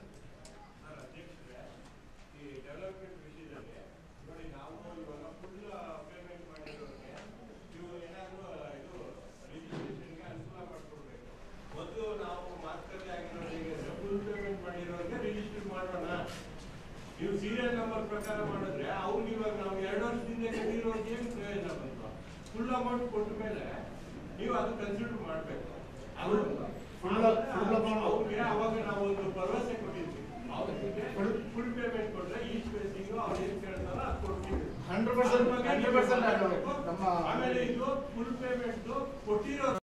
Speaker 6: ಈ ಡೆವಲಪ್ಮೆಂಟ್ ವಿಷಯದಲ್ಲಿ ನೋಡಿ ನಾವು ಇವಾಗ ಫುಲ್ ಪೇಮೆಂಟ್ ಮಾಡಿರೋರಿಗೆ ನೀವು ಏನಾದರೂ ಇದು ರಿಜಿಸ್ಟ್ರೇಷನ್ಗೆ ಅನುಕೂಲ ಮಾಡಿಕೊಡ್ಬೇಕು ಮೊದಲು ನಾವು ಮಾತುಕತೆ ಆಗಿರೋರಿಗೆ ಫುಲ್ ಪೇಮೆಂಟ್ ಮಾಡಿರೋರಿಗೆ ರಿಜಿಸ್ಟರ್ ಮಾಡೋಣ ನೀವು ಸೀರಿಯಲ್ ನಂಬರ್ ಪ್ರಕಾರ ಮಾಡಿದ್ರೆ ಅವ್ರಿಗೆ ಇವಾಗ ನಾವು ಎರಡು ವರ್ಷದಿಂದ ಕಟ್ಟಿರೋರಿಗೆ ಏನು ಪ್ರಯೋಜನ ಬಂತು ಫುಲ್ ಅಮೌಂಟ್ ಕೊಟ್ಟ ಮೇಲೆ ನೀವು ಅದು ಕನ್ಸಿಡರ್ ಮಾಡಬೇಕು ಅವರು ಅವ್ರಿಗೆ ಅವಾಗ ನಾವು ಒಂದು ಭರವಸೆ ಕೊಟ್ಟಿದ್ವಿ ಅವ್ರಿಗೆ ಫುಲ್ ಪೇಮೆಂಟ್ ಕೊಟ್ರೆ ಈ ಸ್ಪೇಸಿಂಗು ಅವ್ರು ಏನ್ ಕೇಳ್ತಾರೋ ಅದು ಕೊಡ್ತೀವಿ
Speaker 1: 100%
Speaker 6: ಅದ್ರ ಬಗ್ಗೆ
Speaker 1: 100%
Speaker 6: ನೀವು
Speaker 1: ನಮ್ಮ-
Speaker 6: ಆಮೇಲೆ ಇದು ಫುಲ್ ಪೇಮೆಂಟ್ ಕೊಟ್ಟಿರೋ